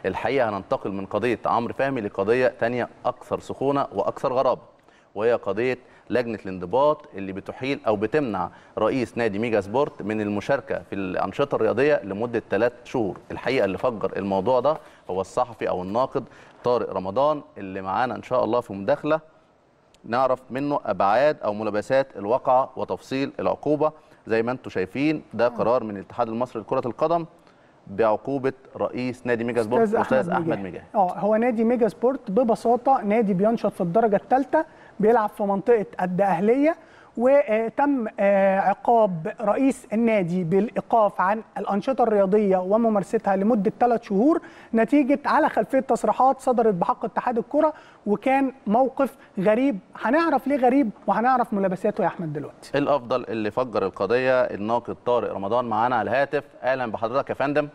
الحقيقه هننتقل من قضيه عمرو فهمي لقضيه ثانيه اكثر سخونه واكثر غرابه وهي قضيه لجنه الانضباط اللي بتحيل او بتمنع رئيس نادي ميجا سبورت من المشاركه في الانشطه الرياضيه لمده ثلاث شهور الحقيقه اللي فجر الموضوع ده هو الصحفي او الناقد طارق رمضان اللي معانا ان شاء الله في مداخله نعرف منه ابعاد او ملابسات الواقعه وتفصيل العقوبه زي ما انتم شايفين ده قرار من الاتحاد المصري لكره القدم بعقوبه رئيس نادي ميجا سبورت الاستاذ احمد مجاهد اه هو نادي ميجا سبورت ببساطه نادي بينشط في الدرجه الثالثه بيلعب في منطقه الدقهليه وتم عقاب رئيس النادي بالايقاف عن الانشطه الرياضيه وممارستها لمده ثلاث شهور نتيجه على خلفيه تصريحات صدرت بحق اتحاد الكره وكان موقف غريب هنعرف ليه غريب وهنعرف ملابساته يا احمد دلوقتي الافضل اللي فجر القضيه الناقد طارق رمضان معانا على الهاتف اهلا بحضرتك يا فندم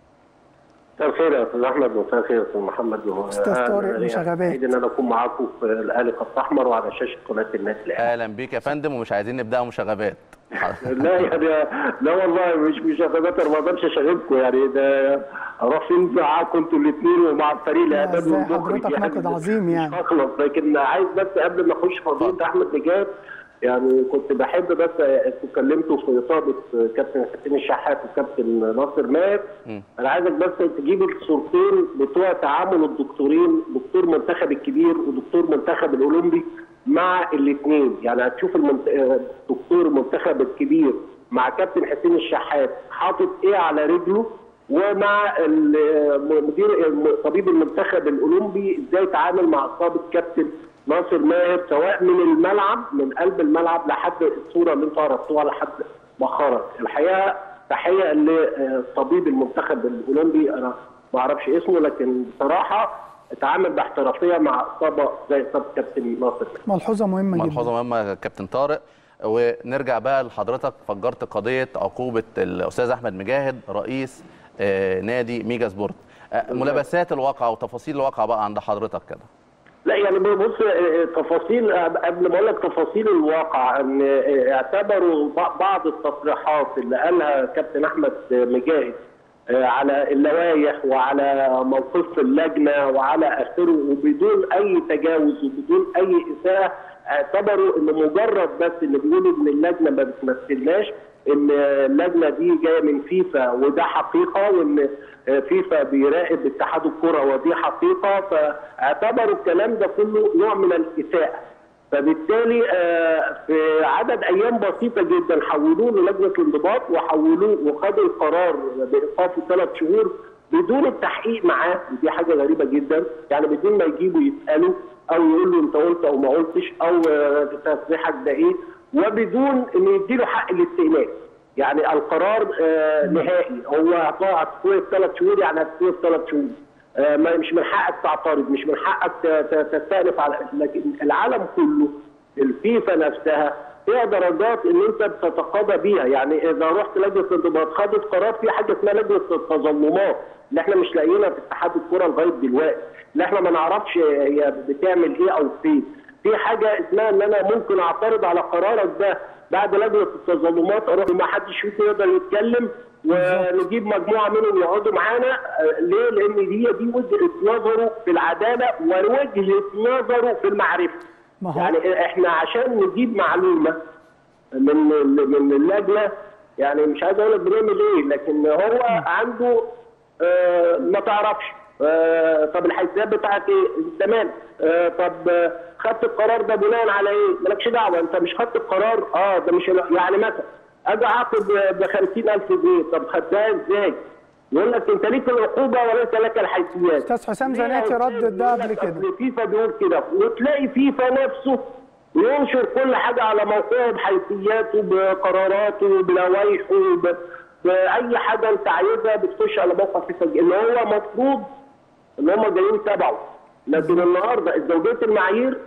مساء الخير يا استاذ احمد ومساء الخير يا استاذ محمد استاذ طارق مشاغبات سعيد ان انا اكون معاكم في الاهلي خط احمر وعلى شاشه قناه الناس الاهلي اهلا بيك يا فندم ومش عايزين نبداها مشاغبات لا يعني لا والله مش مشاغبات انا ما اقدرش اشاغبكم يعني ده اروح فين معاكم انتوا الاثنين ومع الفريق الاعداد والمخرج حضرتك ناقد عظيم يعني مش هخلص لكن عايز بس قبل ما اخش في قضيه احمد نجاد يعني كنت بحب بس اتكلمتوا في اصابه كابتن حسين الشحات وكابتن ناصر ماهر انا عايزك بس تجيب الصورتين بتوع تعامل الدكتورين دكتور منتخب الكبير ودكتور منتخب الاولمبي مع الاثنين يعني هتشوف المنت... دكتور المنتخب الكبير مع كابتن حسين الشحات حاطط ايه على رجله ومع مدير طبيب المنتخب الاولمبي ازاي يتعامل مع اصابه كابتن ناصر ماهر سواء من الملعب من قلب الملعب لحد الصوره اللي انتوا عرفتوها لحد ما خرج الحقيقه تحيه لطبيب المنتخب الاولمبي انا ما اعرفش اسمه لكن بصراحه اتعامل باحترافيه مع اصابه زي اصابه كابتن ناصر ملحوظه مهمه جدا ملحوظه مهمه كابتن طارق ونرجع بقى لحضرتك فجرت قضيه عقوبه الاستاذ احمد مجاهد رئيس نادي ميجا سبورت ملابسات الواقعه وتفاصيل الواقعه بقى عند حضرتك كده لا يعني بص تفاصيل قبل ما اقول لك تفاصيل الواقع ان اعتبروا بعض التصريحات اللي قالها كابتن احمد مجاهد على اللوائح وعلى موقف اللجنه وعلى اخره وبدون اي تجاوز وبدون اي اساءه اعتبروا ان مجرد بس اللي بيقولوا ان اللجنه ما بتمثلناش ان اللجنه دي جايه من فيفا وده حقيقه وان فيفا بيراقب اتحاد الكره ودي حقيقه فاعتبروا الكلام ده كله نوع من الاساءه فبالتالي في عدد ايام بسيطه جدا حولوه للجنه الانضباط وحولوه وخدوا القرار بايقافه ثلاث شهور بدون التحقيق معاه ودي حاجه غريبه جدا يعني بدون ما يجيبوا يسالوا او يقول له انت قلت او ما قلتش او تصريحك ده ايه وبدون ان يديله حق الاستئناف يعني القرار آه نهائي هو اعطاه هتسويه في ثلاث شهور يعني هتسويه في ثلاث شهور آه مش من حقك تعترض مش من حقك تستأنف على لكن العالم كله الفيفا نفسها فيها درجات ان انت بتتقاضى بيها يعني اذا رحت لجنه الانضباط خدت قرار في حاجه اسمها لجنه التظلمات اللي احنا مش لاقيينها في اتحاد الكره لغايه دلوقتي اللي احنا ما نعرفش هي بتعمل ايه او فين في حاجه اسمها ان انا ممكن اعترض على قرارك ده بعد لجنه التظلمات اروح ما حدش فيكم يقدر يتكلم ونجيب مجموعه منهم يقعدوا معانا ليه؟ لان هي دي وجهه نظره في العداله ووجهه نظره في المعرفه. يعني احنا عشان نجيب معلومه من من اللجنه يعني مش عايز اقول لك بنعمل ايه لكن هو عنده آه ما تعرفش آه طب الحساب بتاعك ايه؟ تمام آه طب آه خدت القرار ده بناء على ايه؟ مالكش دعوه انت مش خدت القرار اه ده مش يعني مثلا اجي اعاقب ب 50000 جنيه طب خدتها ازاي؟ يقول لك انت ليك العقوبه وليس لك الحيثيات. استاذ حسام زناتي رد ده قبل كده. فيفا بيقول كده وتلاقي فيفا نفسه ينشر كل حاجه على موقعه بحيثياته بقراراته بلوائحه باي حاجه انت عايزها بتخش على موقع فيفا اللي هو مفروض ان هم جايين تبعه لكن النهارده ازدواجيه المعايير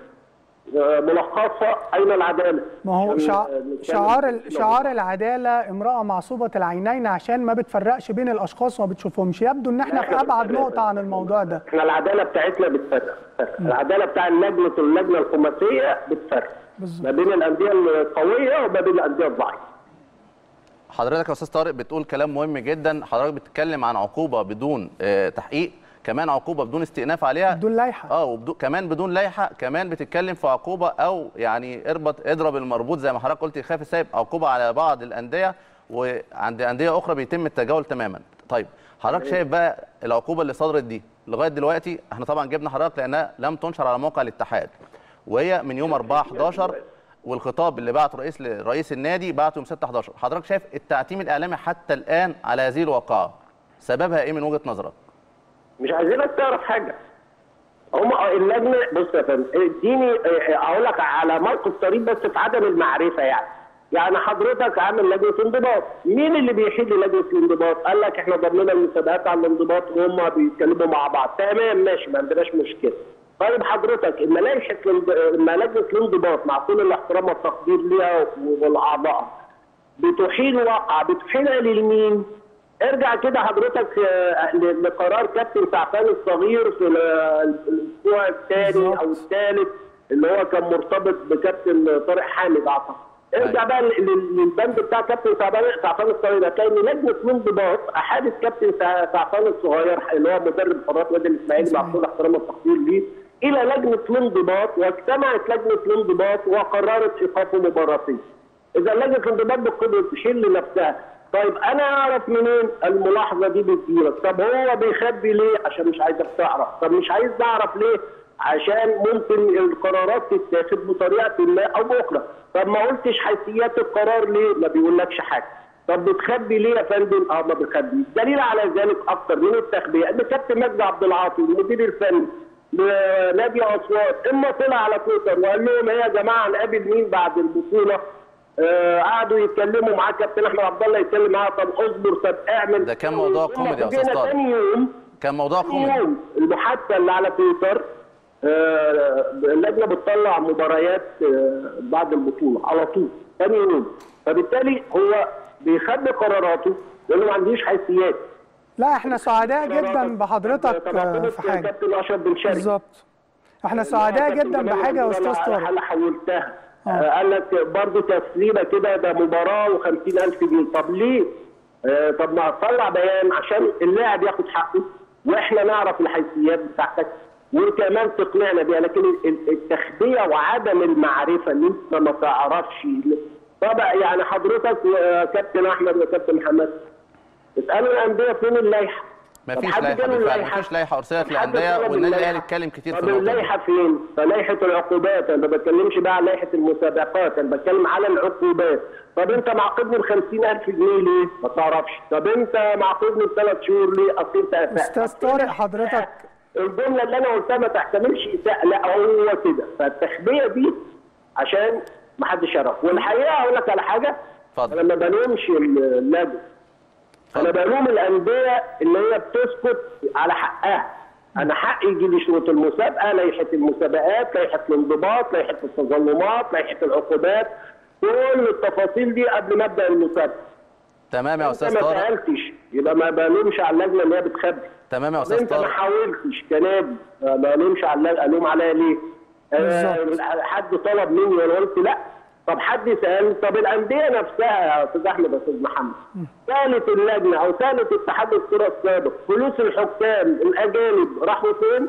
ملخصه اين العداله؟ ما هو شع... شعار شعار العداله امراه معصوبه العينين عشان ما بتفرقش بين الاشخاص وما بتشوفهمش يبدو ان احنا في ابعد نقطه عن الموضوع ده احنا العداله بتاعتنا بتفرق العداله بتاع اللجنه اللجنه الخماسيه بتفرق ما بين الانديه القويه وما بين الانديه الضعيفه حضرتك يا استاذ طارق بتقول كلام مهم جدا حضرتك بتتكلم عن عقوبه بدون تحقيق كمان عقوبه بدون استئناف عليها بدون لائحه اه وبدو كمان بدون لائحه كمان بتتكلم في عقوبه او يعني اربط اضرب المربوط زي ما حضرتك قلت يخاف السايب عقوبه على بعض الانديه وعند انديه اخرى بيتم التجاهل تماما طيب حضرتك شايف بقى العقوبه اللي صدرت دي لغايه دلوقتي احنا طبعا جبنا حضرتك لانها لم تنشر على موقع الاتحاد وهي من يوم 4 11 والخطاب اللي بعته رئيس رئيس النادي بعته يوم 6 11 حضرتك شايف التعتيم الاعلامي حتى الان على هذه الواقعه سببها ايه من وجهه نظرك مش عايزينك تعرف حاجه هم اللجنه بص يا فندم اديني اه، اقول لك على موقف طريف بس في عدم المعرفه يعني يعني حضرتك عامل لجنه انضباط مين اللي بيحل لجنه الانضباط قال لك احنا ضمننا المسابقات على الانضباط وهم بيتكلموا مع بعض تمام ماشي ما عندناش مشكله طيب حضرتك اما لائحه الانض- اما لجنه الانضباط مع كل الاحترام والتقدير ليها والاعضاء بتحيل واقع بتحيلها للمين؟ ارجع كده حضرتك آه، ل- لقرار كابتن سعفان الصغير في ال- الاسبوع الثاني بالظبط. او الثالث اللي هو كان مرتبط بكابتن طارق حامد اعتقد ارجع بقى لل- لل- للبند بتاع كابتن سعفان سعفان الصغير هتلاقي ان لجنه الانضباط احادت كابتن سع- سعفان الصغير اللي هو مدرب حراس نادي الاسماعيلي مع كل احترام والتقدير ليه الى لجنه الانضباط واجتمعت لجنه الانضباط وقررت ايقافه مباراتين. اذا لجنه الانضباط بقدره تشيل لنفسها طيب انا اعرف منين الملاحظه دي بتجيلك طب هو بيخبي ليه عشان مش عايزك تعرف طب مش عايز تعرف ليه عشان ممكن القرارات تتاخد بطريقه ما او باخرى طب ما قلتش حيثيات القرار ليه ما بيقولكش حاجه طب بتخبي ليه يا فندم؟ اه ما بخبي، الدليل على ذلك اكتر من التخبئه ان كابتن مجدي عبد العاطي المدير الفني لنادي اسوان اما طلع على تويتر وقال لهم ايه يا جماعه نقابل مين بعد البطوله؟ آه قعدوا يتكلموا معاه كابتن احمد عبد الله يتكلم معاه طب اصبر طب اعمل ده كان موضوع ثم كوميدي يا أستاذ فوجئنا طارق. تاني يوم كان موضوع تاني كوميدي يوم المحادثه اللي على تويتر آه، اللجنه بتطلع مباريات آه، بعد البطوله على طول ثاني يوم فبالتالي هو بيخبي قراراته لانه ما عندوش حيثيات لا احنا سعداء جدا بحضرتك طبعاً آه، في حاجه كابتن اشرف بن شرقي بالظبط احنا سعداء جدا بحاجه يا استاذ طارق انا حولتها آه. آه. قال لك برضه تسليمه كده ده مباراه و50000 جنيه طب ليه؟ آه طب ما تطلع بيان عشان اللاعب ياخد حقه واحنا نعرف الحيثيات بتاعتك وكمان تقنعنا بيها لكن ال- ال- التخبيه وعدم المعرفه ان انت ما تعرفش طبعا يعني حضرتك وكابتن احمد وكابتن محمد اسالوا الانديه فين اللائحه ما طب فيش حد لائحه جاله بالفعل ما اللائحة؟ فيش لائحه ارسلت طب حد للانديه طلب والنادي الاهلي اللائحة؟ اتكلم كتير في طب النقطه دي اللائحه فين؟ فلائحه العقوبات انا ما بتكلمش بقى على لائحه المسابقات انا بتكلم على العقوبات طب انت معاقبني ب 50000 جنيه ليه؟ ما تعرفش طب انت معاقبني بثلاث شهور ليه؟ اصل انت أساء. استاذ طارق حضرتك الجمله اللي انا قلتها ما تحتملش اساءه لا هو كده فالتخبيه دي عشان ما حدش يعرف والحقيقه اقول لك على حاجه اتفضل. انا ما بلومش اللجنه انا اتفضل. بلوم الانديه اللي هي بتسكت على حقها انا حقي يجي لي شروط المسابقه لائحه المسابقات لائحه الانضباط لائحه التظلمات لائحه العقوبات كل التفاصيل دي قبل ما ابدا المسابقه تمام يا انت استاذ ما طارق سالتش يبقى ما بلومش على اللجنه اللي هي بتخبي تمام يا طب استاذ انت ما طارق حاولتش كنادي ما بلومش على اللجنه الوم عليا ليه؟ بالظبط. آه حد طلب مني وانا قلت لا طب حد سال طب الانديه نفسها يا استاذ احمد يا استاذ محمد سالت اللجنه او سالت اتحاد الكره السابق فلوس الحكام الاجانب راحوا فين؟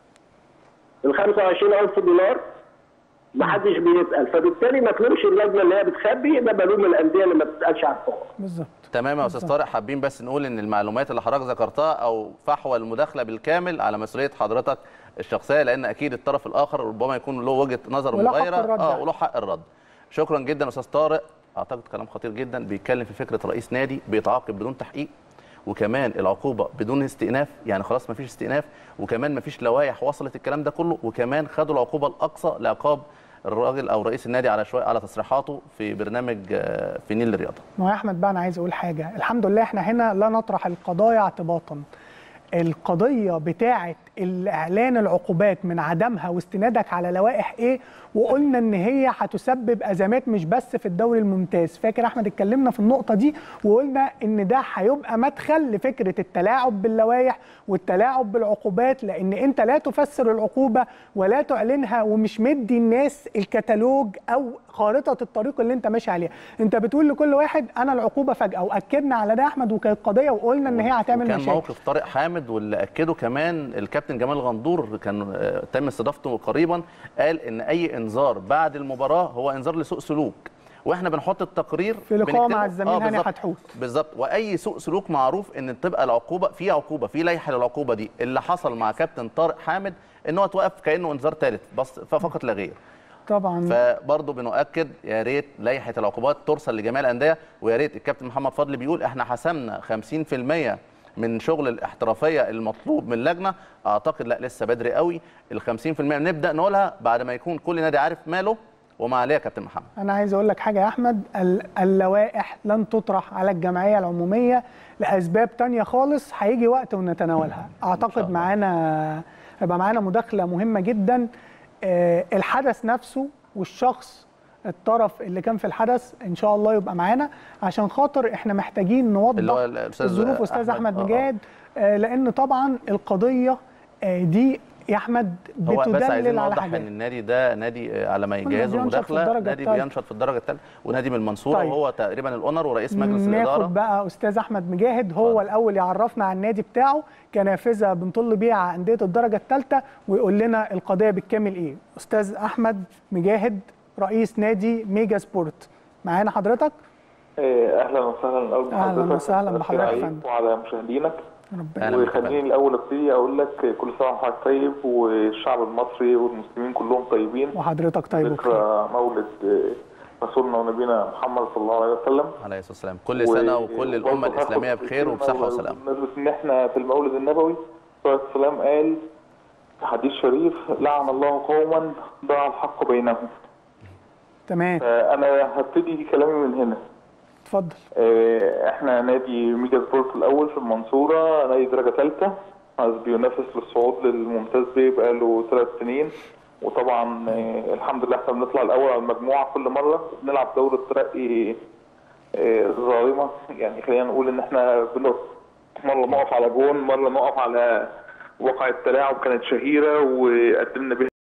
ال 25000 دولار ما حدش بيسال فبالتالي ما تلومش اللجنه اللي هي بتخبي يبقى بلوم الانديه اللي ما بتسالش عن الحقوق بالظبط تمام يا استاذ طارق حابين بس نقول ان المعلومات اللي حضرتك ذكرتها او فحوى المداخله بالكامل على مسؤوليه حضرتك الشخصيه لان اكيد الطرف الاخر ربما يكون له وجهه نظر وله حق مغايره الرد اه عليه. وله حق الرد شكرا جدا استاذ طارق اعتقد كلام خطير جدا بيتكلم في فكره رئيس نادي بيتعاقب بدون تحقيق وكمان العقوبه بدون استئناف يعني خلاص ما فيش استئناف وكمان ما فيش لوائح وصلت الكلام ده كله وكمان خدوا العقوبه الاقصى لعقاب الراجل او رئيس النادي على شويه على تصريحاته في برنامج آه، في نيل الرياضه ما هو يا احمد بقى انا عايز اقول حاجه الحمد لله احنا هنا لا نطرح القضايا اعتباطا القضيه بتاعه الاعلان العقوبات من عدمها واستنادك على لوائح ايه وقلنا ان هي هتسبب ازمات مش بس في الدوري الممتاز فاكر احمد اتكلمنا في النقطه دي وقلنا ان ده هيبقى مدخل لفكره التلاعب باللوائح والتلاعب بالعقوبات لان انت لا تفسر العقوبه ولا تعلنها ومش مدي الناس الكتالوج او خارطه الطريق اللي انت ماشي عليها انت بتقول لكل واحد انا العقوبه فجاه واكدنا على ده يا احمد وكانت قضيه وقلنا ان هي هتعمل وكان مشاكل موقف طارق حامد حامد واللي اكده كمان الكابتن جمال غندور كان آه، تم استضافته قريبا قال ان اي انذار بعد المباراه هو انذار لسوء سلوك واحنا بنحط التقرير في لقاء بنكتبه- مع الزميل آه، هاني بالظبط. حتحوت. بالظبط واي سوء سلوك معروف ان تبقى العقوبه في عقوبه في لائحه للعقوبه دي اللي حصل مع كابتن طارق حامد ان هو توقف كانه انذار ثالث بس فقط لا غير طبعا فبرضه بنؤكد يا ريت لائحه العقوبات ترسل لجميع الانديه ويا ريت الكابتن محمد فضل بيقول احنا حسمنا 50% من شغل الاحترافيه المطلوب من اللجنه اعتقد لا لسه بدري قوي ال 50% نبدا نقولها بعد ما يكون كل نادي عارف ماله وما عليه يا كابتن محمد انا عايز اقول لك حاجه يا احمد ال- اللوائح لن تطرح على الجمعيه العموميه لاسباب تانية خالص هيجي وقت ونتناولها اعتقد الله. معانا هيبقى معانا مداخله مهمه جدا آه، الحدث نفسه والشخص الطرف اللي كان في الحدث ان شاء الله يبقى معانا عشان خاطر احنا محتاجين نوضح اللي هو الأستاذ الظروف استاذ أحمد. احمد آه، آه. مجاهد آه، لان طبعا القضيه آه، دي يا احمد هو بس عايزين بتدلل على نوضح حاجات ان النادي ده نادي آه، على ما كنا يجهزوا بينشط في المداخله الدرجة نادي التالتة. بينشط في الدرجه الثالثه ونادي من المنصوره طيب. وهو تقريبا الاونر ورئيس مجلس الاداره ناخد بقى استاذ احمد مجاهد هو الاول يعرفنا عن النادي بتاعه كنافذه بنطل بيها على انديه الدرجه الثالثه ويقول لنا القضيه بالكامل ايه استاذ احمد مجاهد رئيس نادي ميجا سبورت معانا حضرتك إيه، اهلا وسهلا الاول أهلاً بحضرتك وسهلا مساء بحضرتك يا عليك فندم. وعلى مشاهدينك ربنا أهلا بك يا وخليني فندم. الاول ابتدي اقول لك كل سنه وحضرتك طيب والشعب المصري والمسلمين كلهم طيبين وحضرتك طيب وبخير ذكرى مولد آه، رسولنا ونبينا محمد صلى الله عليه وسلم عليه الصلاه والسلام كل سنه وكل الامه وبرضه الاسلاميه هاخد بخير وبصحه كلمة وسلامه بمناسبه ان احنا في المولد النبوي صلى الله عليه وسلم قال في حديث شريف لعن الله قوما ضاع الحق بينهم تمام فانا هبتدي كلامي من هنا اتفضل آه، احنا نادي ميجا سبورت الاول في المنصوره نادي درجه ثالثه بينافس للصعود للممتاز بيه بقاله ثلاث سنين وطبعا آه، الحمد لله احنا بنطلع الاول على المجموعه كل مره بنلعب دوره ترقي آه، ظالمه يعني خلينا نقول ان احنا بنقف مره نقف على جون مره نقف على واقع التلاعب كانت شهيره وقدمنا بيها